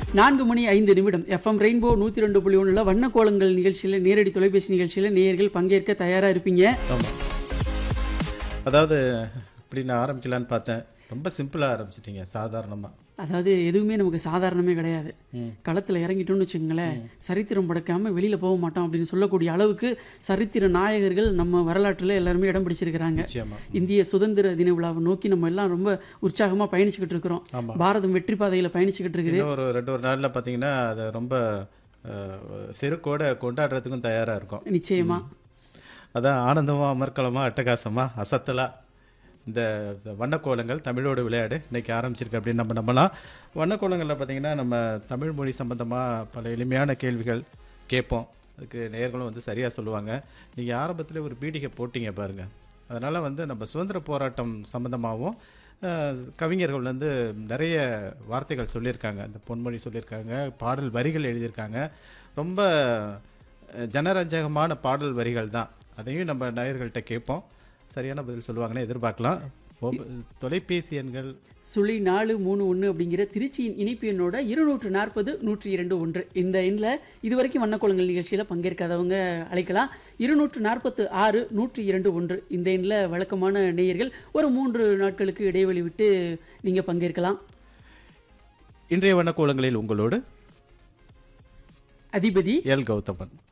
நான்கு மணி ஐந்து நிமிடம் எஃப்எம் ரெயின்போ நூற்றி ரெண்டு புள்ளி ஒன்றில் வண்ணக்கோலங்கள் நிகழ்ச்சியில் நேரடி தொலைபேசி நிகழ்ச்சியில் நேயர்கள் பங்கேற்க தயாராக இருப்பீங்க ஆமாம் அதாவது இப்படி நான் ஆரம்பிக்கலான்னு பார்த்தேன் ரொம்ப சிம்பிளாக ஆரம்பிச்சிட்டீங்க சாதாரணமாக அதாவது எதுவுமே நமக்கு சாதாரணமே கிடையாது களத்தில் இறங்கிட்டோம்னு வச்சுக்கோங்களேன் சரித்திரம் படைக்காம வெளியில் போக மாட்டோம் அப்படின்னு சொல்லக்கூடிய அளவுக்கு சரித்திர நாயகர்கள் நம்ம வரலாற்றில் எல்லாருமே இடம் பிடிச்சிருக்கிறாங்க நிச்சயமா இந்திய சுதந்திர தின விழாவை நோக்கி நம்ம எல்லாம் ரொம்ப உற்சாகமாக பயணிச்சுக்கிட்டு இருக்கிறோம் ஆமா. பாரதம் வெற்றி பாதையில் பயணிச்சுக்கிட்டு இருக்குது இன்னும் ஒரு ரெண்டு ஒரு நாளில் பார்த்தீங்கன்னா அதை ரொம்ப அஹ், செருக்கோட கொண்டாடுறதுக்கும் தயாராக இருக்கும் நிச்சயமா அதான் ஆனந்தமாக அமர்க்கலமாக அட்டகாசமாக அசத்தலாக இந்த வண்ணக்கோலங்கள் தமிழோடு விளையாடு இன்னைக்கு ஆரம்பிச்சிருக்கு அப்படின்னு நம்ம நம்பலாம் வண்ணக்கோலங்களில் பார்த்தீங்கன்னா நம்ம தமிழ் மொழி சம்பந்தமாக பல எளிமையான கேள்விகள் கேட்போம் அதுக்கு நேயர்களும் வந்து சரியாக சொல்லுவாங்க நீங்கள் ஆரம்பத்தில் ஒரு பீடிகை போட்டீங்க பாருங்கள் அதனால் வந்து நம்ம சுதந்திர போராட்டம் சம்மந்தமாகவும் கவிஞர்கள் வந்து நிறைய வார்த்தைகள் சொல்லியிருக்காங்க அந்த பொன்மொழி சொல்லியிருக்காங்க பாடல் வரிகள் எழுதியிருக்காங்க ரொம்ப அஹ், ஜனரஞ்சகமான பாடல் வரிகள் தான் அதையும் நம்ம நேயர்கள்ட்ட கேட்போம் சரியான பதில் சொல்லுவாங்கன்னு எதிர்பார்க்கலாம் மொப- தொலைபேசி எண்கள் சுழி நாலு மூணு ஒன்று அப்படிங்கிற திருச்சியின் இணைப்பு எண்ணோட இருநூற்று நாற்பது நூற்றி இரண்டு ஒன்று இந்த எண்ணில் இதுவரைக்கும் வண்ணக்கோலங்கள் நிகழ்ச்சியில் பங்கேற்காதவங்க அழைக்கலாம் இருநூற்று நாற்பத்து ஆறு நூற்றி இரண்டு ஒன்று இந்த எண்ணில் வழக்கமான நேயர்கள் ஒரு மூன்று நாட்களுக்கு இடைவெளி விட்டு நீங்கள் பங்கேற்கலாம் இன்றைய வண்ணக்கோலங்களில் உங்களோடு அதிபதி எல் கௌதமன்